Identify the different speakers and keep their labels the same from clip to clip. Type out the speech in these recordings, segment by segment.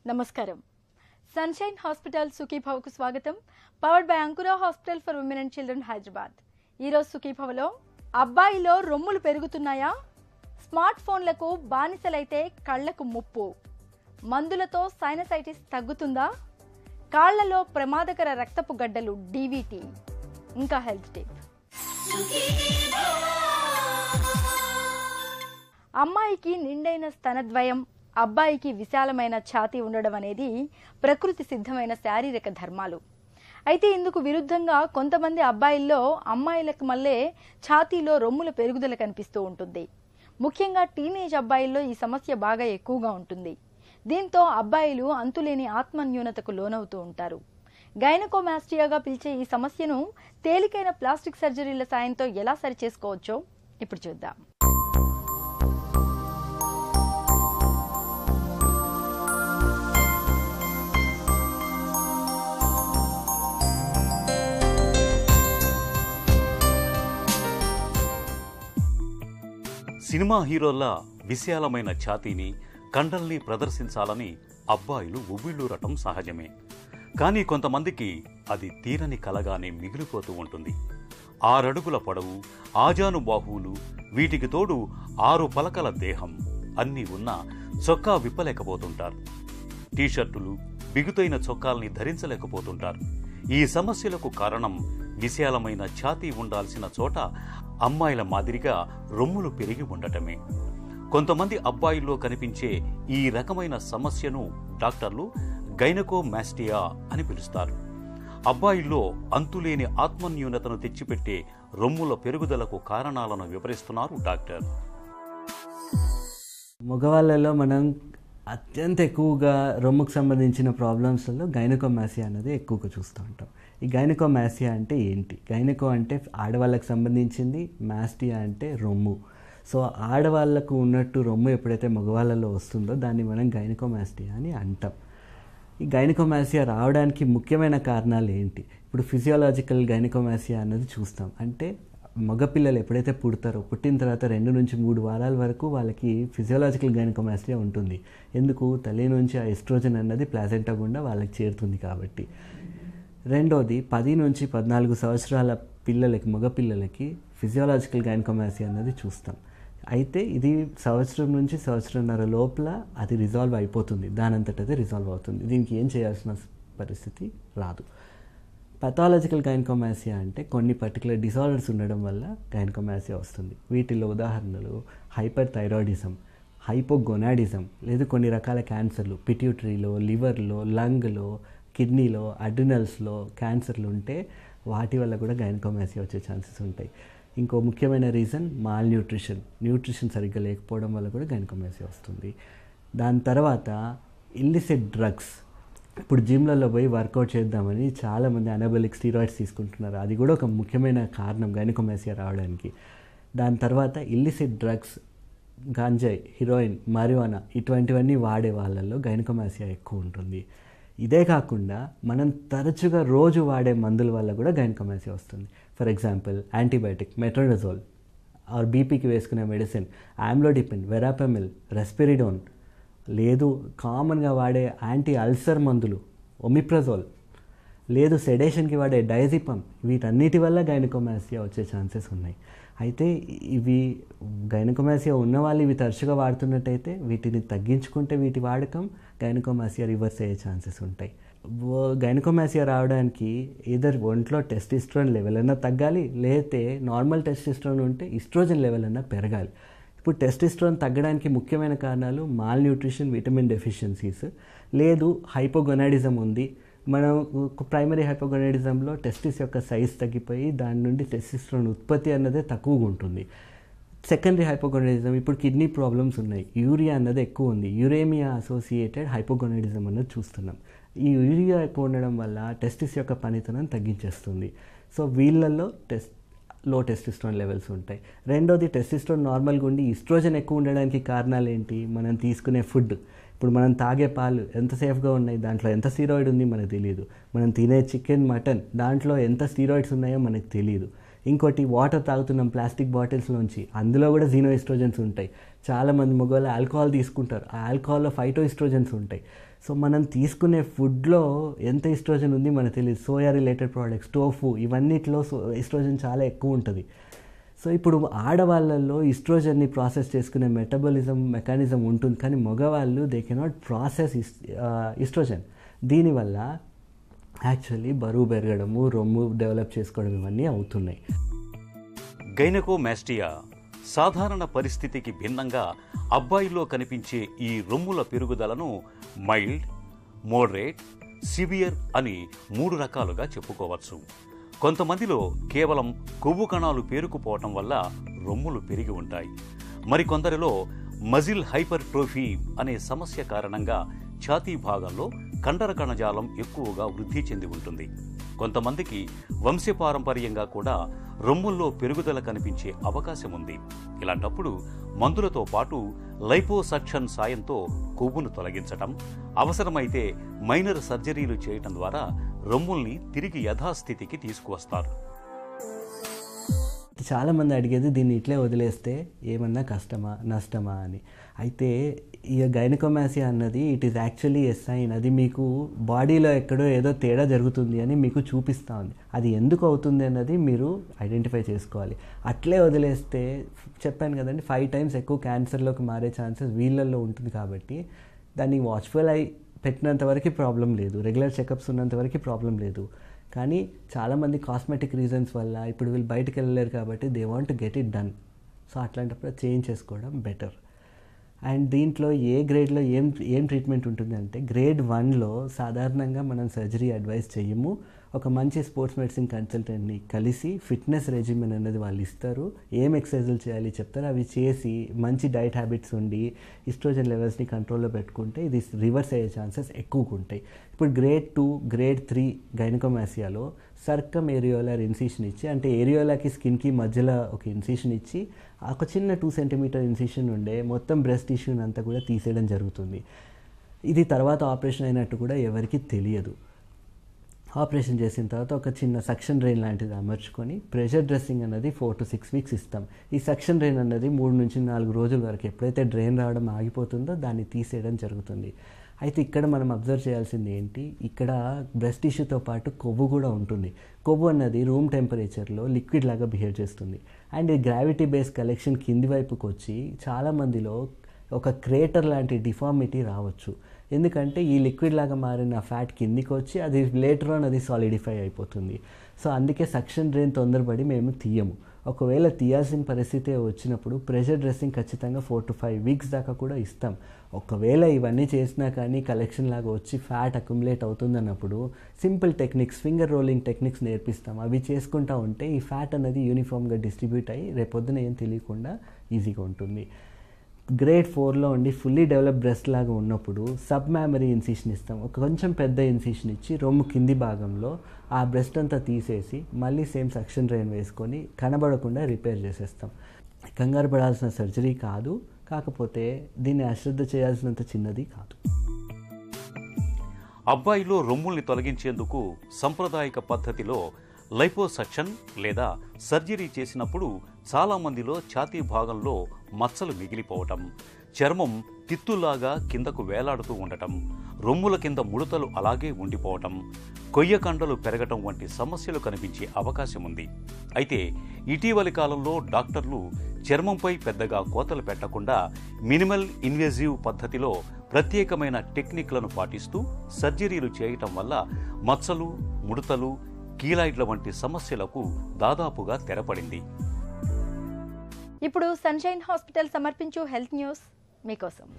Speaker 1: నమస్కారం sunshine hospital సుఖీభవకు స్వాగతం powered by Ankura hospital for women and children Hyderabad ఈరోజు సుఖీభవలో అబ్బాయిలో రొమ్ములు పెరుగుతున్నాయా స్మార్ట్ ఫోన్లకు బానిసలైతే కళ్లకు ముప్పు మందులతో సైనసైటిస్ తగ్గుతుందా కాళ్లలో ప్రమాదకర రక్తపు గడ్డలు డీవీటీ ఇంకా హెల్త్ టిప్ అమ్మాయికి నిండైన స్తనద్వయం అబ్బాయికి విశాలమైన ఛాతీ ఉండడం అనేది ప్రకృతి సిద్ధమైన శారీరక ధర్మాలు అయితే ఇందుకు విరుద్ధంగా కొంతమంది అబ్బాయిల్లో అమ్మాయిలకు మళ్ళీ ఛాతీలో రొమ్ముల పెరుగుదల కనిపిస్తూ ఉంటుంది ముఖ్యంగా టీనేజ్ అబ్బాయిల్లో ఈ సమస్య బాగా ఎక్కువగా ఉంటుంది దీంతో అబ్బాయిలు అంతులేని ఆత్మన్యూనతకు లోనవుతూ ఉంటారు గైనకోమాస్టియాగా పిలిచే ఈ సమస్యను తేలికైన ప్లాస్టిక్ సర్జరీల సాయంతో ఎలా సరిచేసుకోవచ్చో ఇప్పుడు చూద్దాం
Speaker 2: సినిమా హీరోల్లా విశాలమైన ఛాతీని కండల్ని ప్రదర్శించాలని అబ్బాయిలు ఉవ్విళ్ళూరటం సహజమే కానీ కొంతమందికి అది తీరని కలగానే మిగిలిపోతూ ఉంటుంది ఆరడుగుల పొడవు ఆజాను బాహువులు వీటికి తోడు ఆరు పలకల దేహం అన్నీ ఉన్నా చొక్కా విప్పలేకపోతుంటారు టీషర్టులు బిగుతైన చొక్కాల్ని ధరించలేకపోతుంటారు ఈ సమస్యలకు కారణం విశాలమైన ఛాతీ ఉండాల్సిన చోట అమ్మాయిల మాదిరిగా రొమ్ములు పెరిగి ఉండటమే కొంతమంది అబ్బాయిల్లో కనిపించే ఈ రకమైన సమస్యను డాక్టర్లు గైనకోమాస్టియా అని పిలుస్తారు అబ్బాయిల్లో అంతులేని ఆత్మన్యూనతను తెచ్చిపెట్టే రొమ్ముల పెరుగుదలకు కారణాలను వివరిస్తున్నారు డాక్టర్
Speaker 3: మగవాళ్ళలో మనం అత్యంత ఎక్కువగా రొమ్ముకు సంబంధించిన ప్రాబ్లమ్స్లలో గైనకోమాసియా అనేది ఎక్కువగా చూస్తూ ఉంటాం ఈ గైనకోమాసియా అంటే ఏంటి గైనకో అంటే ఆడవాళ్ళకి సంబంధించింది మాస్టియా అంటే రొమ్ము సో ఆడవాళ్ళకు ఉన్నట్టు రొమ్ము ఎప్పుడైతే మగవాళ్ళలో వస్తుందో దాన్ని మనం గైనకోమాస్టియా అని అంటాం ఈ గైనకోమాసియా రావడానికి ముఖ్యమైన కారణాలు ఏంటి ఇప్పుడు ఫిజియోలాజికల్ గైనకోమాసియా అన్నది చూస్తాం అంటే మగపిల్లలు ఎప్పుడైతే పుడతారో పుట్టిన తర్వాత రెండు నుంచి మూడు వారాల వరకు వాళ్ళకి ఫిజియోలాజికల్ గైనకోమాసియా ఉంటుంది ఎందుకు తల్లి నుంచి ఆ ఎస్ట్రోజన్ అన్నది ప్లాజెంటా గుండా వాళ్ళకి చేరుతుంది కాబట్టి రెండోది పది నుంచి పద్నాలుగు సంవత్సరాల పిల్లలకి మగపిల్లలకి ఫిజియోలాజికల్ గైనకోమాసియా అన్నది చూస్తాం అయితే ఇది సంవత్సరం నుంచి సంవత్సరంన్నర లోపల అది రిజాల్వ్ అయిపోతుంది దానంతట అది రిజాల్వ్ అవుతుంది దీనికి ఏం చేయాల్సిన పరిస్థితి రాదు పథాలజికల్ గైనకోమాసియా అంటే కొన్ని పర్టికులర్ డిసార్డర్స్ ఉండడం వల్ల గైనకోమాసియా వస్తుంది వీటిలో ఉదాహరణలు హైపర్ థైరాయిడిజం హైపోగొనాడిజం లేదు కొన్ని రకాల క్యాన్సర్లు పిట్యూటరీలో లివర్లో లంగ్లో కిడ్నీలో అడ్రినల్స్లో క్యాన్సర్లు ఉంటే వాటి వల్ల కూడా గైనకోమాసియా వచ్చే ఛాన్సెస్ ఉంటాయి ఇంకో ముఖ్యమైన రీజన్ మాల్ న్యూట్రిషన్ న్యూట్రిషన్ సరిగ్గా లేకపోవడం వల్ల కూడా గైనకోమాసియా వస్తుంది దాని తర్వాత ఇల్లిసిట్ డ్రగ్స్ ఇప్పుడు జిమ్లలో పోయి వర్కౌట్ చేద్దామని చాలామంది అనబలిక్ స్టీరాయిడ్స్ తీసుకుంటున్నారు అది కూడా ఒక ముఖ్యమైన కారణం గైనకోమాసియా రావడానికి దాని తర్వాత ఇల్లిసిట్ డ్రగ్స్ గాంజాయి హీరోయిన్ marijuana ఇటువంటివన్నీ వాడే వాళ్ళల్లో గైనకోమాసియా ఎక్కువ ఉంటుంది ఇదే కాకుండా మనం తరచుగా రోజు వాడే మందుల వల్ల కూడా గైనకోమాసియా వస్తుంది for example antibiotic metronidazole or బీపీకి వేసుకునే మెడిసిన్ ఆమ్లోడిపిన్ వెరాపెమిల్ రెస్పిరిడోన్ లేదు కామన్గా వాడే యాంటీ అల్సర్ మందులు ఒమిప్రజోల్ లేదు సెడేషన్కి వాడే డైజిపమ్ వీటన్నిటి వల్ల గైనకోమాసియా వచ్చే ఛాన్సెస్ ఉన్నాయి అయితే ఇవి గైనకోమాసియా ఉన్న వాళ్ళు ఇవి తరచుగా వాడుతున్నట్టయితే వీటిని తగ్గించుకుంటే వీటి వాడకం గైనకోమాసియా రివర్స్ అయ్యే ఛాన్సెస్ ఉంటాయి గైనకోమాసియా రావడానికి ఏదర్ ఒంట్లో టెస్టిస్ట్రోన్ లెవెల్ అన్నా తగ్గాలి లేతే నార్మల్ టెస్టిస్ట్రోన్ ఉంటే ఇస్ట్రోజన్ లెవెల్ అన్నా పెరగాలి ఇప్పుడు టెస్టిస్ట్రోన్ తగ్గడానికి ముఖ్యమైన కారణాలు మాల్ న్యూట్రిషన్ విటమిన్ డెఫిషియన్సీస్ లేదు హైపోగొనాడిజం ఉంది మనం ప్రైమరీ హైపోగొనాడిజంలో టెస్టిస్ యొక్క సైజ్ తగ్గిపోయి దాని నుండి టెస్టిస్ట్రోన్ ఉత్పత్తి అన్నదే తక్కువగా ఉంటుంది సెకండరీ హైపోగొనాడిజం ఇప్పుడు కిడ్నీ ప్రాబ్లమ్స్ ఉన్నాయి యూరియా అన్నది ఎక్కువ ఉంది యురేమియా అసోసియేటెడ్ హైపోగొనాడిజం అన్నది చూస్తున్నాం ఈ యూరియా ఎక్కువ ఉండడం వల్ల టెస్టిస్ యొక్క పనితనం తగ్గించేస్తుంది సో వీళ్ళల్లో టెస్ట్ లో టెస్టిస్ట్రోన్ లెవెల్స్ ఉంటాయి రెండోది టెస్టిస్ట్రోన్ నార్మల్గా ఉండి ఇస్ట్రోజన్ ఎక్కువ ఉండడానికి కారణాలు ఏంటి మనం తీసుకునే ఫుడ్ ఇప్పుడు మనం తాగే పాలు ఎంత సేఫ్గా ఉన్నాయి దాంట్లో ఎంత స్టీరాయిడ్ ఉంది మనకు తెలియదు మనం తినే చికెన్ మటన్ దాంట్లో ఎంత స్టీరాయిడ్స్ ఉన్నాయో మనకు తెలియదు ఇంకోటి వాటర్ తాగుతున్నాం ప్లాస్టిక్ బాటిల్స్లోంచి అందులో కూడా జీనో ఈస్ట్రోజన్స్ ఉంటాయి చాలామంది మగవాళ్ళు ఆల్కహాల్ తీసుకుంటారు ఆ ఆల్కహాల్లో ఫైటో ఈస్ట్రోజన్స్ ఉంటాయి సో మనం తీసుకునే ఫుడ్లో ఎంత ఈస్ట్రోజన్ ఉంది మనకు తెలియదు సోయా రిలేటెడ్ ప్రోడక్ట్స్ టోఫు ఇవన్నిటిలో సో ఈస్ట్రోజన్ చాలా ఎక్కువ ఉంటుంది సో ఇప్పుడు ఆడవాళ్ళల్లో ఈస్ట్రోజన్ని ప్రాసెస్ చేసుకునే మెటబాలిజం మెకానిజం ఉంటుంది కానీ మగవాళ్ళు దే కెనాట్ ప్రాసెస్ ఈస్ట్రోజన్ దీనివల్ల యాక్చువల్లీ బరువు పెరగడము రొమ్ము డెవలప్ చేసుకోవడం ఇవన్నీ అవుతున్నాయి
Speaker 2: గైనకోమాస్టియా సాధారణ పరిస్థితికి భిన్నంగా అబ్బాయిలో కనిపించే ఈ రొమ్ముల పెరుగుదలను మైల్డ్ మోడరేట్ సివియర్ అని మూడు రకాలుగా చెప్పుకోవచ్చు కొంతమందిలో కేవలం కొవ్వు కణాలు పేరుకుపోవటం వల్ల రొమ్ములు పెరిగి ఉంటాయి మరికొందరిలో మజిల్ హైపర్ ట్రోఫీ అనే సమస్య కారణంగా ఛాతీ భాగంలో కండర కణజాలం ఎక్కువగా వృద్ధి చెంది ఉంటుంది కొంతమందికి వంశపారంపర్యంగా కూడా రొమ్ముల్లో పెరుగుదల కనిపించే అవకాశం ఉంది ఇలాంటప్పుడు మందులతో పాటు లైపోసక్షన్ సాయంతో కొవ్వును తొలగించటం అవసరమైతే మైనర్ సర్జరీలు చేయటం ద్వారా రొమ్ముల్ని తిరిగి యథాస్థితికి తీసుకువస్తారు
Speaker 3: చాలామంది అడిగేది దీన్ని ఇట్లే వదిలేస్తే ఏమన్నా కష్టమా నష్టమా అని అయితే ఈ గైనకోమాసియా అన్నది it is actually S sign అది మీకు బాడీలో ఎక్కడో ఏదో తేడా జరుగుతుంది అని మీకు చూపిస్తూ ఉంది అది ఎందుకు అవుతుంది అన్నది మీరు ఐడెంటిఫై చేసుకోవాలి అట్లే వదిలేస్తే చెప్పాను కదండి ఫైవ్ టైమ్స్ ఎక్కువ క్యాన్సర్లోకి మారే ఛాన్సెస్ వీళ్ళల్లో ఉంటుంది కాబట్టి దాన్ని వాచ్ఫుల్ అయి పెట్టినంత వరకు ప్రాబ్లం లేదు రెగ్యులర్ చెకప్స్ ఉన్నంత వరకు ప్రాబ్లం లేదు కానీ చాలామంది కాస్మెటిక్ రీజన్స్ వల్ల ఇప్పుడు వీళ్ళు బయటకు వెళ్ళలేరు కాబట్టి they want get it done so అట్లాంటప్పుడు చేంజ్ చేసుకోవడం బెటర్ అండ్ దీంట్లో ఏ గ్రేడ్లో ఏం ఏం ట్రీట్మెంట్ ఉంటుందంటే గ్రేడ్ వన్లో సాధారణంగా మనం సర్జరీ అడ్వైస్ చేయము ఒక మంచి స్పోర్ట్స్ మెడిసిన్ కన్సల్టెంట్ని కలిసి ఫిట్నెస్ రెజిమెన్ అనేది వాళ్ళు ఇస్తారు ఏం ఎక్సర్సైజులు చేయాలి చెప్తారు అవి చేసి మంచి డైట్ హ్యాబిట్స్ ఉండి ఇస్ట్రోజన్ లెవెల్స్ని కంట్రోల్లో పెట్టుకుంటే ఇది రివర్స్ అయ్యే ఛాన్సెస్ ఎక్కువగా ఉంటాయి ఇప్పుడు గ్రేడ్ టూ గ్రేడ్ త్రీ గైనకోమాసియాలో సర్కమ్ ఏరియోలర్ ఇన్సిషన్ ఇచ్చి అంటే ఏరియోలాకి స్కిన్కి మధ్యలో ఒక ఇన్సిషన్ ఇచ్చి ఒక చిన్న టూ సెంటీమీటర్ ఇన్సిషన్ ఉండే మొత్తం బ్రెస్ట్ టిష్యూని అంతా కూడా తీసేయడం జరుగుతుంది ఇది తర్వాత ఆపరేషన్ అయినట్టు కూడా ఎవరికి తెలియదు ఆపరేషన్ చేసిన తర్వాత ఒక చిన్న సక్షన్ డ్రైన్ లాంటిది అమర్చుకొని ప్రెషర్ డ్రెస్సింగ్ అన్నది ఫోర్ టు సిక్స్ వీక్స్ ఇస్తాం ఈ సక్షన్ డ్రైన్ అన్నది మూడు నుంచి నాలుగు రోజుల వరకు ఎప్పుడైతే డ్రైన్ రావడం ఆగిపోతుందో దాన్ని తీసేయడం జరుగుతుంది అయితే ఇక్కడ మనం అబ్జర్వ్ చేయాల్సింది ఏంటి ఇక్కడ బ్రెస్ట్ టిష్యూతో పాటు కొవ్వు కూడా ఉంటుంది కొవ్వు అన్నది రూమ్ టెంపరేచర్లో లిక్విడ్ లాగా బిహేవ్ చేస్తుంది అండ్ ఈ గ్రావిటీ బేస్ కలెక్షన్ కింది వైపుకి వచ్చి చాలామందిలో ఒక క్రేటర్ లాంటి డిఫార్మిటీ రావచ్చు ఎందుకంటే ఈ లిక్విడ్ లాగా మారిన ఫ్యాట్ కిందికి వచ్చి అది లేటర్ ఆన్ అది సాలిడిఫై అయిపోతుంది సో అందుకే సక్షన్ డ్రైన్ తొందరపడి మేము తీయము ఒకవేళ తీయాల్సిన పరిస్థితి వచ్చినప్పుడు ప్రెషర్ డ్రెస్సింగ్ ఖచ్చితంగా ఫోర్ టు ఫైవ్ వీక్స్ దాకా కూడా ఇస్తాం ఒకవేళ ఇవన్నీ చేసినా కానీ కలెక్షన్ లాగా వచ్చి ఫ్యాట్ అక్యుములేట్ అవుతుందన్నప్పుడు simple techniques finger rolling techniques నేర్పిస్తాం అవి చేసుకుంటా ఉంటే ఈ ఫ్యాట్ అనేది యూనిఫామ్గా డిస్ట్రిబ్యూట్ అయ్యి రేపొద్దున ఏం తెలియకుండా ఈజీగా ఉంటుంది గ్రేడ్ ఫోర్లో ఉండి ఫుల్లీ డెవలప్ బ్రెస్ట్ లాగా ఉన్నప్పుడు సబ్ మ్యామరీ ఇన్సిషన్ ఇస్తాం ఒక కొంచెం పెద్ద ఇన్సిషన్ ఇచ్చి రొమ్ము కింది భాగంలో ఆ బ్రెస్ట్ అంతా తీసేసి మళ్ళీ సేమ్ సక్షన్ డ్రైన్ వేసుకొని కనబడకుండా రిపేర్ చేసేస్తాం కంగారు పడాల్సిన సర్జరీ కాదు కాకపోతే దీన్ని అశ్రద్ధ చేయాల్సినంత చిన్నది కాదు
Speaker 2: అబ్బాయిలో రొమ్ముల్ని తొలగించేందుకు సంప్రదాయక పద్ధతిలో లైపోసక్షన్ లేదా సర్జరీ చేసినప్పుడు చాలామందిలో ఛాతీ భాగంలో మచ్చలు మిగిలిపోవటం చర్మం తిత్తులాగా కిందకు వేలాడుతూ ఉండటం రొమ్ముల కింద ముడతలు అలాగే ఉండిపోవటం కొయ్య కండలు పెరగటం వంటి సమస్యలు కనిపించే అవకాశం ఉంది అయితే ఇటీవలి కాలంలో డాక్టర్లు చర్మంపై పెద్దగా కోతలు పెట్టకుండా మినిమల్ ఇన్వేజివ్ పద్ధతిలో ప్రత్యేకమైన టెక్నిక్లను పాటిస్తూ సర్జరీలు చేయటం వల్ల మచ్చలు ముడతలు కీలాయిడ్ల వంటి సమస్యలకు దాదాపుగా తెరపడింది
Speaker 1: ఇప్పుడు సన్షైన్ హాస్పిటల్ సమర్పించు హెల్త్ న్యూస్ మీకోసం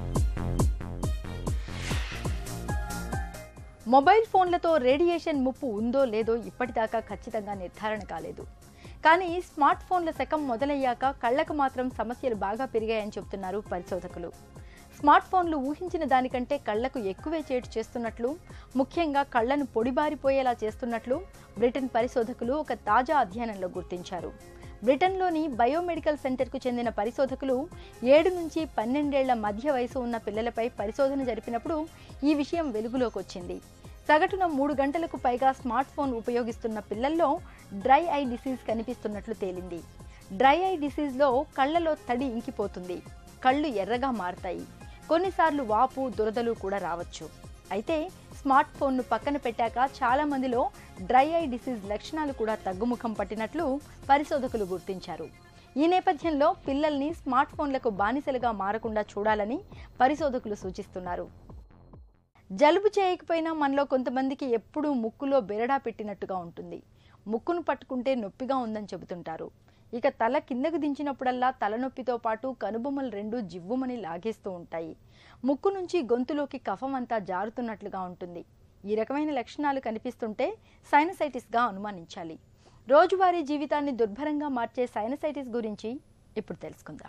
Speaker 1: మొబైల్ ఫోన్లతో రేడియేషన్ ముప్పు ఉందో లేదో ఇప్పటిదాకా ఖచ్చితంగా నిర్ధారణ కాలేదు కానీ స్మార్ట్ ఫోన్ల శకం మొదలయ్యాక కళ్లకు మాత్రం సమస్యలు బాగా పెరిగాయని చెబుతున్నారు పరిశోధకులు స్మార్ట్ ఫోన్లు ఊహించిన దానికంటే కళ్లకు ఎక్కువే చేటు చేస్తున్నట్లు ముఖ్యంగా కళ్లను పొడిబారిపోయేలా చేస్తున్నట్లు బ్రిటన్ పరిశోధకులు ఒక తాజా అధ్యయనంలో గుర్తించారు బ్రిటన్లోని బయోమెడికల్ సెంటర్కు చెందిన పరిశోధకులు ఏడు నుంచి పన్నెండేళ్ల మధ్య వయసు ఉన్న పిల్లలపై పరిశోధన జరిపినప్పుడు ఈ విషయం వెలుగులోకి వచ్చింది సగటున మూడు గంటలకు పైగా స్మార్ట్ ఫోన్ ఉపయోగిస్తున్న పిల్లల్లో డ్రై ఐ డిసీజ్ కనిపిస్తున్నట్లు తేలింది డ్రై ఐ డిసీజ్లో కళ్ళలో తడి ఇంకిపోతుంది కళ్ళు ఎర్రగా మారతాయి కొన్నిసార్లు వాపు దురదలు కూడా రావచ్చు అయితే స్మార్ట్ ఫోన్ను పక్కన పెట్టాక చాలా మందిలో డ్రై ఐ డిసీజ్ లక్షణాలు కూడా తగ్గుముఖం పట్టినట్లు పరిశోధకులు గుర్తించారు ఈ నేపథ్యంలో పిల్లల్ని స్మార్ట్ ఫోన్లకు బానిసలుగా మారకుండా చూడాలని పరిశోధకులు సూచిస్తున్నారు జలుబు చేయకపోయినా మనలో కొంతమందికి ఎప్పుడూ ముక్కులో బెరడా పెట్టినట్టుగా ఉంటుంది ముక్కును పట్టుకుంటే నొప్పిగా ఉందని చెబుతుంటారు ఇక తల కిందకు దించినప్పుడల్లా తలనొప్పితో పాటు కనుబొమ్మలు రెండు జివ్వుమని లాగేస్తూ ఉంటాయి ముక్కు నుంచి గొంతులోకి కఫం అంతా జారుతున్నట్లుగా ఉంటుంది ఈ రకమైన లక్షణాలు కనిపిస్తుంటే సైనసైటిస్గా అనుమానించాలి రోజువారీ జీవితాన్ని దుర్భరంగా మార్చే సైనసైటిస్ గురించి ఇప్పుడు తెలుసుకుందాం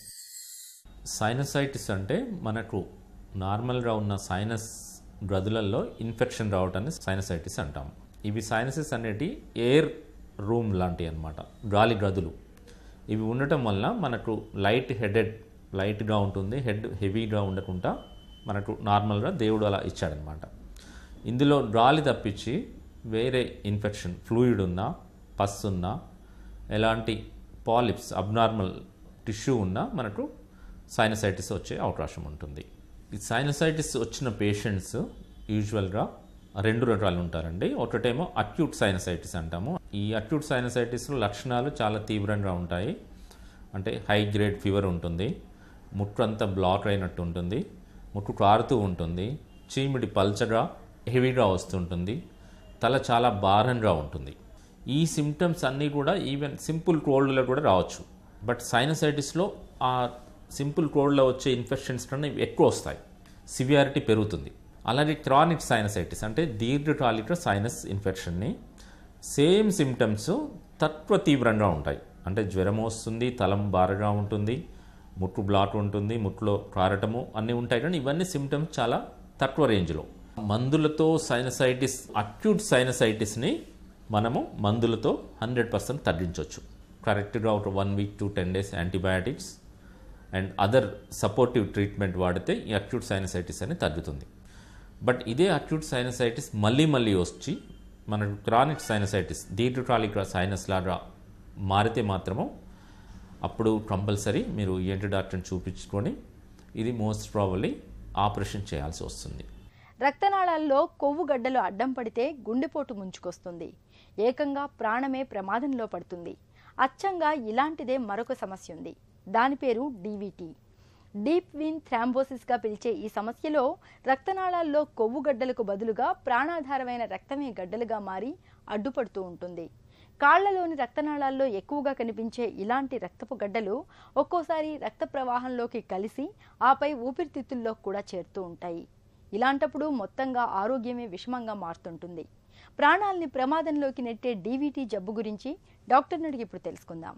Speaker 4: సైనసైటిస్ అంటే మనకు నార్మల్గా ఉన్న సైనస్ గ్రదులలో ఇన్ఫెక్షన్ రావటాన్ని సైనసైటిస్ అంటాం ఇవి సైనసెస్ అనేటి ఎయిర్ రూమ్ లాంటివి అన్నమాట గాలి గదులు ఇవి ఉండటం వల్ల మనకు లైట్ హెడెడ్ లైట్గా ఉంటుంది హెడ్ హెవీగా ఉండకుండా మనకు నార్మల్గా దేవుడు అలా ఇచ్చాడనమాట ఇందులో గాలి తప్పించి వేరే ఇన్ఫెక్షన్ ఫ్లూయిడ్ ఉన్నా పస్ ఉన్నా ఎలాంటి పాలిప్స్ అబ్నార్మల్ టిష్యూ ఉన్నా మనకు సైనసైటిస్ వచ్చే అవకాశం ఉంటుంది ఈ సైనసైటిస్ వచ్చిన పేషెంట్స్ యూజువల్గా రెండు రకాలు ఉంటారండి ఒకటేమో అక్యూట్ సైనసైటిస్ అంటాము ఈ అక్యూట్ సైనసైటిస్లో లక్షణాలు చాలా తీవ్రంగా ఉంటాయి అంటే హై గ్రేడ్ ఫీవర్ ఉంటుంది ముక్కు అంతా బ్లాక్ అయినట్టు ఉంటుంది ముక్కు కారుతూ ఉంటుంది చీమిడి పల్చగా హెవీగా వస్తుంటుంది తల చాలా భారంగా ఉంటుంది ఈ సిమ్టమ్స్ అన్నీ కూడా ఈవెన్ సింపుల్ కోల్డ్లో కూడా రావచ్చు బట్ సైనసైటిస్లో ఆ సింపుల్ కోల్డ్లో వచ్చే ఇన్ఫెక్షన్స్ కన్నా ఇవి ఎక్కువ వస్తాయి సివియారిటీ పెరుగుతుంది అలాగే క్రానిక్ సైనసైటిస్ అంటే దీర్ఘకాలిక సైనస్ ఇన్ఫెక్షన్ని సేమ్ సిమ్టమ్స్ తక్కువ తీవ్రంగా ఉంటాయి అంటే జ్వరం వస్తుంది తలం బారగా ఉంటుంది ముట్టు బ్లాక్ ఉంటుంది ముట్టులో కారటము అన్నీ ఉంటాయి కానీ ఇవన్నీ సిమ్టమ్స్ చాలా తక్కువ రేంజ్లో మందులతో సైనసైటిస్ అక్యూట్ సైనసైటిస్ని మనము మందులతో హండ్రెడ్ పర్సెంట్ తగ్గించవచ్చు కరెక్ట్గా ఒక one week to ten days antibiotics and other supportive treatment వాడితే ఈ అక్యూట్ సైనసైటిస్ అనేది తగ్గుతుంది బట్ ఇదే అక్యూట్ సైనసైటిస్ మళ్ళీ మళ్ళీ వచ్చి మనకు క్రానిక్ సైనసైటిస్ దీర్ఘకాలిక సైనస్ లాగా మారితే మాత్రము అప్పుడు కంపల్సరీ మీరు ఏంటి డాక్టర్ని చూపించుకొని ఇది మోస్ట్ ప్రాబబ్లీ ఆపరేషన్ చేయాల్సి వస్తుంది
Speaker 1: రక్తనాళాల్లో కొవ్వు గడ్డలు అడ్డం పడితే గుండెపోటు ముంచుకొస్తుంది ఏకంగా ప్రాణమే ప్రమాదంలో పడుతుంది అచ్చంగా ఇలాంటిదే మరొక సమస్య ఉంది దాని పేరు డీవీటీ డీప్ వీన్ థ్రాంబోసిస్గా పిలిచే ఈ సమస్యలో రక్తనాళాల్లో కొవ్వు గడ్డలకు బదులుగా ప్రాణాధారమైన రక్తమే గడ్డలుగా మారి అడ్డుపడుతూ ఉంటుంది కాళ్లలోని రక్తనాళాల్లో ఎక్కువగా కనిపించే ఇలాంటి రక్తపు గడ్డలు ఒక్కోసారి రక్త ప్రవాహంలోకి కలిసి ఆపై ఊపిరితిత్తుల్లో కూడా చేరుతూ ఉంటాయి ఇలాంటప్పుడు మొత్తంగా ఆరోగ్యమే విషమంగా మారుతుంటుంది ప్రాణాల్ని ప్రమాదంలోకి నెట్టే డీవీటీ జబ్బు గురించి డాక్టర్ని అడిగి ఇప్పుడు తెలుసుకుందాం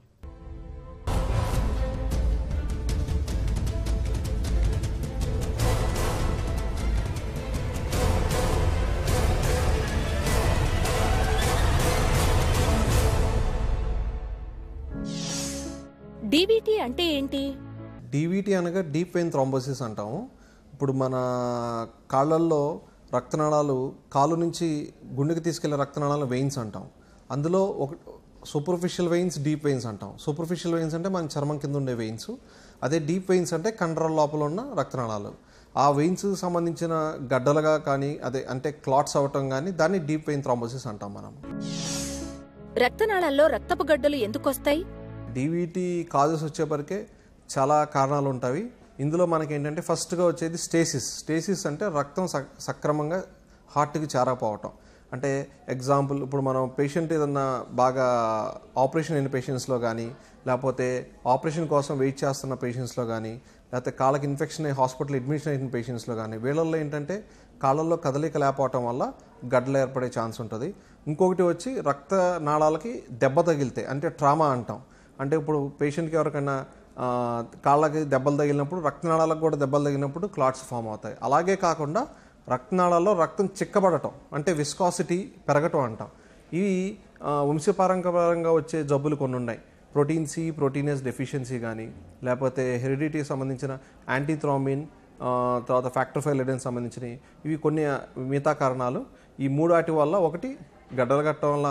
Speaker 5: డీబీటీ అంటే ఏంటి
Speaker 6: డీవీటీ అనగా డీప్ వెయిన్ థ్రాంబోసిస్ అంటాము ఇప్పుడు మన కాళ్ళల్లో రక్తనాళాలు కాలు నుంచి గుండెకి తీసుకెళ్లే రక్తనాళాలు వెయిన్స్ అంటాం అందులో ఒక సూపర్ఫిషియల్ వెయిన్స్ డీప్ వెయిన్స్ అంటాం సూపర్ఫిషియల్ వెయిన్స్ అంటే మన చర్మం కింద ఉండే వెయిన్స్ అదే డీప్ వెయిన్స్ అంటే కండరాల లోపల ఉన్న రక్తనాళాలు ఆ వెయిన్స్ సంబంధించిన గడ్డలుగా కానీ అదే అంటే క్లాట్స్ అవ్వటం కానీ దాన్ని డీప్ వెయిన్ థ్రాంబోసిస్ అంటాం మనం
Speaker 5: రక్తనాళాల్లో రక్తపు గడ్డలు ఎందుకొస్తాయి
Speaker 6: డీవీటీ కాజెస్ వచ్చేపరికే చాలా కారణాలు ఉంటాయి ఇందులో మనకి ఏంటంటే ఫస్ట్గా వచ్చేది స్టేసిస్ స్టేసిస్ అంటే రక్తం సక్- సక్రమంగా హార్ట్కి చేరకపోవటం అంటే ఎగ్జాంపుల్ ఇప్పుడు మనం పేషెంట్ ఏదన్నా బాగా ఆపరేషన్ అయిన పేషెంట్స్లో కానీ లేకపోతే ఆపరేషన్ కోసం వెయిట్ చేస్తున్న పేషెంట్స్లో కానీ లేకపోతే కాళ్ళకి ఇన్ఫెక్షన్ అయ్యి హాస్పిటల్ అడ్మిషన్ అయిన పేషెంట్స్లో కానీ వీళ్ళల్లో ఏంటంటే కాళ్ళల్లో కదలిక లేకపోవటం వల్ల గడ్డలు ఏర్పడే ఛాన్స్ ఉంటుంది ఇంకొకటి వచ్చి రక్త నాళాలకి దెబ్బ తగిలితే అంటే ట్రామా అంటాం అంటే ఇప్పుడు పేషెంట్కి ఎవరికైనా ఆ, కాళ్ళకి దెబ్బలు తగిలినప్పుడు రక్తనాళాలకు కూడా దెబ్బలు తగిలినప్పుడు క్లాట్స్ ఫామ్ అవుతాయి అలాగే కాకుండా రక్తనాళాల్లో రక్తం చిక్కబడటం అంటే విస్కాసిటీ పెరగటం అంటాం ఇవి ఆ, వంశపారంపరంగా వచ్చే జబ్బులు కొన్ని ఉన్నాయి ప్రోటీన్ సి ప్రోటీనస్ డెఫిషియన్సీ కానీ లేకపోతే హెరిడిటీకి సంబంధించిన యాంటీథ్రామిన్ తర్వాత ఫ్యాక్టర్ ఫైవ్ లెడెన్ సంబంధించినవి ఇవి కొన్ని మిగతా కారణాలు ఈ మూడు వాటి వల్ల ఒకటి గడ్డలు కట్టడం వల్ల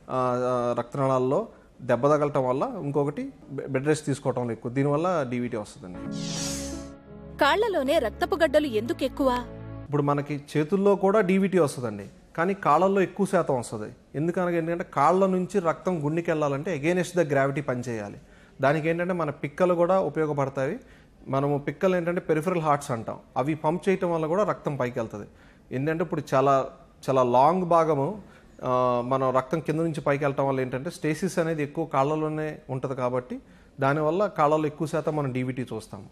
Speaker 6: ఆ, ఆ, రక్తనాళాల్లో దెబ్బ తగలటం వల్ల ఇంకొకటి బె- బెడ్ రెస్ట్ తీసుకోవటం వల్ల ఎక్కువ దీనివల్ల డీవీటీ వస్తుందండి
Speaker 5: కాళ్లలోనే రక్తపు గడ్డలు ఎందుకు ఎక్కువ
Speaker 6: ఇప్పుడు మనకి చేతుల్లో కూడా డీవీటీ వస్తుందండి కానీ కాళ్ళల్లో ఎక్కువ శాతం వస్తుంది ఎందుకనగా ఏంటంటే కాళ్ళ నుంచి రక్తం గుండెకి వెళ్ళాలంటే అగేనెస్ట్ ద గ్రావిటీ పనిచేయాలి దానికి ఏంటంటే మన పిక్కలు కూడా ఉపయోగపడతాయి మనము పిక్కలు ఏంటంటే పెరిఫరల్ హార్ట్స్ అంటాం అవి పంప్ చేయటం వల్ల కూడా రక్తం పైకి వెళ్తుంది ఏంటంటే ఇప్పుడు చాలా చాలా లాంగ్ భాగము ఆ, మనం రక్తం కింద నుంచి పైకి వెళ్ళటం వల్ల ఏంటంటే స్టేసిస్ అనేది ఎక్కువ కాళ్ళలోనే ఉంటుంది కాబట్టి దానివల్ల కాళ్ళలో ఎక్కువ శాతం మనం డీవీటీ చూస్తాం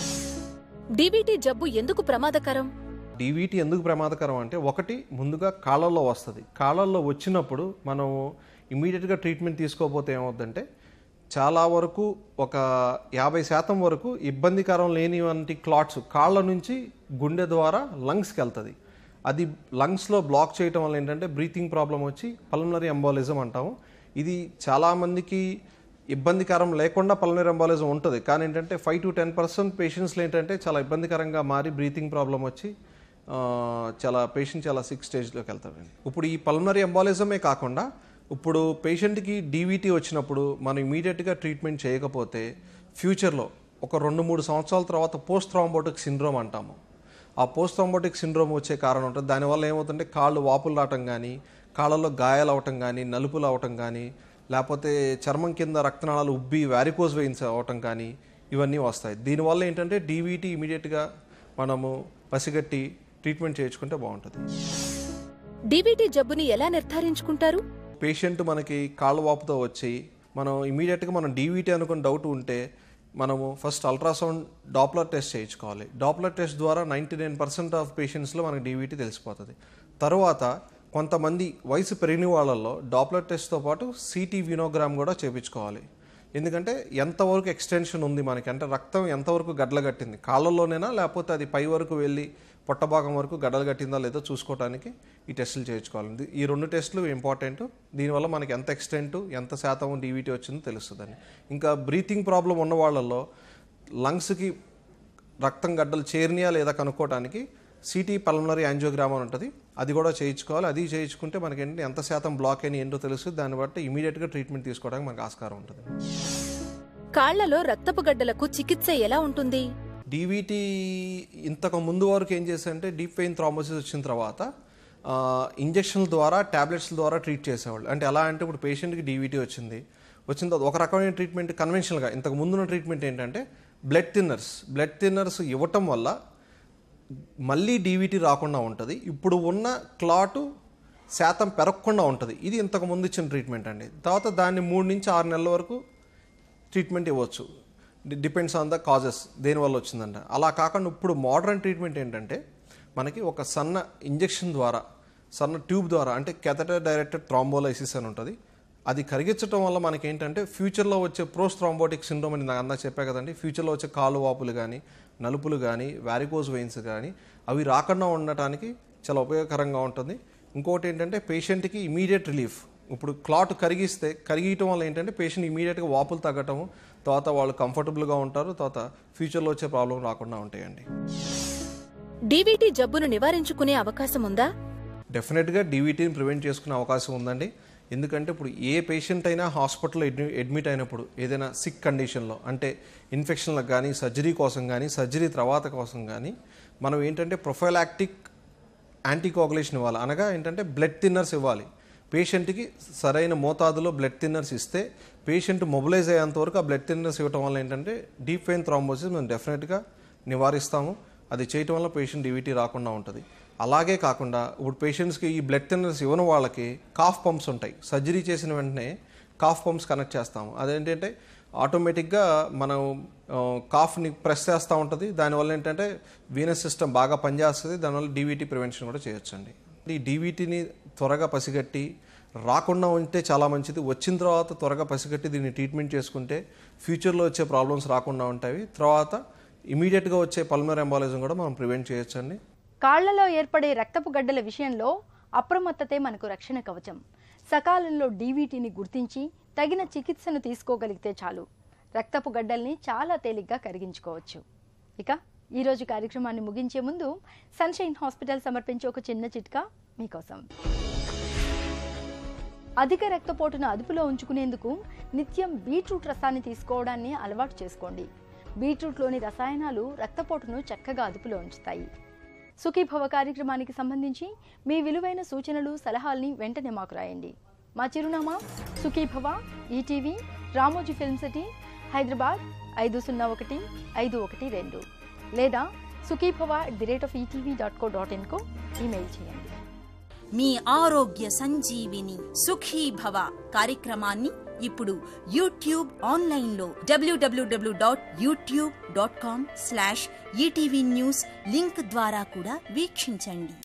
Speaker 5: డీబీటీ జబ్బు ఎందుకు ప్రమాదకరం
Speaker 6: డీవీటీ ఎందుకు ప్రమాదకరం అంటే ఒకటి ముందుగా కాళ్ళల్లో వస్తుంది కాళ్ళల్లో వచ్చినప్పుడు మనం ఇమీడియట్గా ట్రీట్మెంట్ తీసుకోకపోతే ఏమవుద్దంటే చాలా వరకు ఒక యాభై శాతం వరకు ఇబ్బందికరం లేనివంటి క్లాట్స్ కాళ్ళ నుంచి గుండె ద్వారా లంగ్స్కి వెళ్తుంది అది లంగ్స్లో బ్లాక్ చేయటం వల్ల ఏంటంటే బ్రీతింగ్ ప్రాబ్లం వచ్చి పల్మనరీ ఎంబాలిజం అంటాము ఇది చాలామందికి ఇబ్బందికరం లేకుండా పల్మనరీ ఎంబాలిజం ఉంటుంది కానీ ఏంటంటే ఫైవ్ టు టెన్ పర్సెంట్ పేషెంట్స్లో ఏంటంటే చాలా ఇబ్బందికరంగా మారి బ్రీతింగ్ ప్రాబ్లం వచ్చి ఆ, చాలా పేషెంట్ చాలా సిక్ స్టేజ్లోకి వెళ్తాడండి ఇప్పుడు ఈ పల్మనరీ ఎంబాలిజమే కాకుండా ఇప్పుడు పేషెంట్కి డీవీటీ వచ్చినప్పుడు మనం ఇమీడియట్గా ట్రీట్మెంట్ చేయకపోతే ఫ్యూచర్లో ఒక రెండు మూడు సంవత్సరాల తర్వాత పోస్ట్ థ్రాంబోటిక్ సిండ్రోమ్ అంటాము ఆ పోస్ట్ థ్రాంబోటిక్ సిండ్రోమ్ వచ్చే కారణం ఉంటుంది దానివల్ల ఏమవుతుంటే కాళ్ళు వాపులు రావటం కానీ కాళ్ళల్లో గాయాలు అవటం కానీ నలుపులు అవటం కానీ లేకపోతే చర్మం కింద రక్తనాళాలు ఉబ్బి వ్యారికోజ్ వెయిన్స్ అవటం కానీ ఇవన్నీ వస్తాయి దీనివల్ల ఏంటంటే డీవీటీ ఇమీడియట్గా మనము పసిగట్టి ట్రీట్మెంట్ చేయించుకుంటే బాగుంటుంది
Speaker 5: డీబీటీ జబ్బుని ఎలా నిర్ధారించుకుంటారు
Speaker 6: పేషెంట్ మనకి కాళ్ళ వాపుతో వచ్చి మనం ఇమీడియట్గా మనం డీవీటీ అనుకుని డౌట్ ఉంటే మనము ఫస్ట్ అల్ట్రాసౌండ్ డాప్లర్ టెస్ట్ చేయించుకోవాలి డాప్లర్ టెస్ట్ ద్వారా నైంటీ నైన్ పర్సెంట్ ఆఫ్ పేషెంట్స్లో మనకి డీవీటీ తెలిసిపోతుంది తర్వాత కొంతమంది వయసు పెరిగిన వాళ్ళల్లో డాప్లర్ టెస్ట్తో పాటు సిటీ వినోగ్రామ్ కూడా చేయించుకోవాలి ఎందుకంటే ఎంతవరకు ఎక్స్టెన్షన్ ఉంది మనకి అంటే రక్తం ఎంతవరకు గడ్డలు కట్టింది కాళ్ళల్లోనేనా లేకపోతే అది పై వరకు వెళ్ళి పొట్ట భాగం వరకు గడ్డలు కట్టిందా లేదో చూసుకోవడానికి ఈ టెస్టులు చేయించుకోవాలి ఇది- ఈ రెండు టెస్టులు ఇంపార్టెంట్ దీనివల్ల మనకి ఎంత ఎక్స్టెంట్ ఎంత శాతం డీవీటీ వచ్చిందో తెలుస్తుందండి ఇంకా బ్రీతింగ్ ప్రాబ్లం ఉన్న వాళ్ళల్లో లంగ్స్కి రక్తం గడ్డలు చేరినాయా లేదా కనుక్కోవడానికి సిటీ పల్మనరీ యాంజియోగ్రామ్ అని ఉంటుంది అది కూడా చేయించుకోవాలి అది చేయించుకుంటే మనకి ఏంటంటే ఎంత శాతం బ్లాక్ అయినా ఏంటో తెలుస్తుంది దాన్ని బట్టి ఇమీడియట్గా ట్రీట్మెంట్ తీసుకోవడానికి మనకు ఆస్కారం ఉంటుంది
Speaker 5: కాళ్లలో రక్తపు గడ్డలకు చికిత్స ఎలా ఉంటుంది
Speaker 6: డీవీటీ ఇంతకు ముందు వరకు ఏం చేశారంటే డీప్ వెయిన్ థ్రాంబోసిస్ వచ్చిన తర్వాత ఆ, ఇంజక్షన్ల ద్వారా ట్యాబ్లెట్స్ ద్వారా ట్రీట్ చేసేవాళ్ళు అంటే ఎలా అంటే ఇప్పుడు పేషెంట్కి డీవీటీ వచ్చింది వచ్చిన తర్వాత ఒక రకమైన ట్రీట్మెంట్ కన్వెన్షనల్గా ఇంతకు ముందున్న ట్రీట్మెంట్ ఏంటంటే బ్లడ్ థిన్నర్స్ బ్లడ్ థిన్నర్స్ ఇవ్వటం వల్ల మళ్ళీ డీవీటీ రాకుండా ఉంటుంది ఇప్పుడు ఉన్న క్లాటు శాతం పెరగకుండా ఉంటుంది ఇది ఇంతకు ముందు ఇచ్చిన ట్రీట్మెంట్ అండి తర్వాత దాన్ని మూడు నుంచి ఆరు నెలల వరకు ట్రీట్మెంట్ ఇవ్వచ్చు డిపెండ్స్ ఆన్ ద కాజెస్ దేనివల్ల వచ్చిందంట అలా కాకుండా ఇప్పుడు మోడర్న్ ట్రీట్మెంట్ ఏంటంటే మనకి ఒక సన్న ఇంజెక్షన్ ద్వారా సన్న ట్యూబ్ ద్వారా అంటే కెథటర్ డైరెక్టెడ్ థ్రాంబోలైసిస్ అని ఉంటుంది అది కరిగించడం వల్ల మనకి ఏంటంటే ఫ్యూచర్లో వచ్చే ప్రోస్ థ్రాంబోటిక్ సిండ్రోమ్ అని నాకు అందా చెప్పా కదండి ఫ్యూచర్లో వచ్చే కాలు వాపులు కానీ నలుపులు కానీ వ్యారికోజ్ వెయిన్స్ కానీ అవి రాకుండా ఉండటానికి చాలా ఉపయోగకరంగా ఉంటుంది ఇంకోటి ఏంటంటే పేషెంట్కి ఇమీడియట్ రిలీఫ్ ఇప్పుడు క్లాట్ కరిగిస్తే కరిగియటం వల్ల ఏంటంటే పేషెంట్ ఇమీడియట్గా వాపులు తగ్గటము తర్వాత వాళ్ళు కంఫర్టబుల్గా ఉంటారు తర్వాత ఫ్యూచర్లో వచ్చే ప్రాబ్లం రాకుండా ఉంటాయండి
Speaker 5: డీబీటీ జబ్బును నివారించుకునే అవకాశం ఉందా
Speaker 6: డెఫినెట్గా డీవీటీని ప్రివెంట్ చేసుకునే అవకాశం ఉందండి ఎందుకంటే ఇప్పుడు ఏ పేషెంట్ అయినా హాస్పిటల్లో అడ్మి అడ్మిట్ అయినప్పుడు ఏదైనా సిక్ కండిషన్లో అంటే ఇన్ఫెక్షన్లకు కానీ సర్జరీ కోసం కానీ సర్జరీ తర్వాత కోసం కానీ మనం ఏంటంటే ప్రొఫైలాక్టిక్ యాంటీకోగులేషన్ ఇవ్వాలి అనగా ఏంటంటే బ్లడ్ థిన్నర్స్ ఇవ్వాలి పేషెంట్కి సరైన మోతాదులో బ్లడ్ థిన్నర్స్ ఇస్తే పేషెంట్ మొబిలైజ్ అయ్యేంత వరకు ఆ బ్లడ్ థిన్నర్స్ ఇవ్వడం వల్ల ఏంటంటే డీప్ వెయిన్ థ్రాంబోసిస్ మేము డెఫినెట్గా నివారిస్తాము అది చేయటం వల్ల పేషెంట్ డివిటీ రాకుండా ఉంటుంది అలాగే కాకుండా ఇప్పుడు పేషెంట్స్కి ఈ బ్లడ్ థిన్నర్స్ ఇవ్వని వాళ్ళకి కాఫ్ పంప్స్ ఉంటాయి సర్జరీ చేసిన వెంటనే కాఫ్ పంప్స్ కనెక్ట్ చేస్తాము అదేంటంటే ఆటోమేటిక్గా మనం ఆ, కాఫ్ని ప్రెస్ చేస్తూ ఉంటుంది దానివల్ల ఏంటంటే వీనస్ సిస్టమ్ బాగా పనిచేస్తుంది దానివల్ల డీవీటీ ప్రివెన్షన్ కూడా చేయొచ్చండి ఈ డీవీటీని త్వరగా పసిగట్టి రాకుండా ఉంటే చాలా మంచిది వచ్చిన తర్వాత త్వరగా పసిగట్టి దీన్ని ట్రీట్మెంట్ చేసుకుంటే ఫ్యూచర్లో వచ్చే ప్రాబ్లమ్స్ రాకుండా ఉంటాయి తర్వాత ఇమీడియట్గా వచ్చే పల్మర్ ఎంబాలిజం కూడా మనం ప్రివెంట్ చేయొచ్చండి
Speaker 1: కాళ్లలో ఏర్పడే రక్తపు గడ్డల విషయంలో అప్రమత్తతే మనకు రక్షణ కవచం సకాలంలో డీవీటీని గుర్తించి తగిన చికిత్సను తీసుకోగలిగితే చాలు రక్తపు గడ్డల్ని చాలా తేలిగ్గా కరిగించుకోవచ్చు ఇక ఈరోజు కార్యక్రమాన్ని ముగించే ముందు సన్షైన్ హాస్పిటల్ సమర్పించే ఒక చిన్న చిట్కా మీకోసం అధిక రక్తపోటును అదుపులో ఉంచుకునేందుకు నిత్యం బీట్రూట్ రసాన్ని తీసుకోవడాన్ని అలవాటు చేసుకోండి బీట్రూట్లోని రసాయనాలు రక్తపోటును చక్కగా అదుపులో ఉంచుతాయి సుఖీభవ కార్యక్రమానికి సంబంధించి మీ విలువైన సూచనలు సలహాల్ని వెంటనే మాకు రాయండి మా చిరునామా Sukhibhava ETV Ramoji film city Hyderabad ఐదు సున్నా ఒకటి ఐదు ఒకటి రెండు లేదా Sukhibhava at the rate of ETV dot co dot ఇన్కు ఈమెయిల్ చేయండి
Speaker 7: మీ ఆరోగ్య సంజీవిని సుఖీ భవ కార్యక్రమాన్ని ఇప్పుడు యూట్యూబ్ ఆన్లైన్లో డబ్ల్యూడబ్ల్యూడబ్ల్యూ dot YouTube dot com slash ETV news link ద్వారా కూడా వీక్షించండి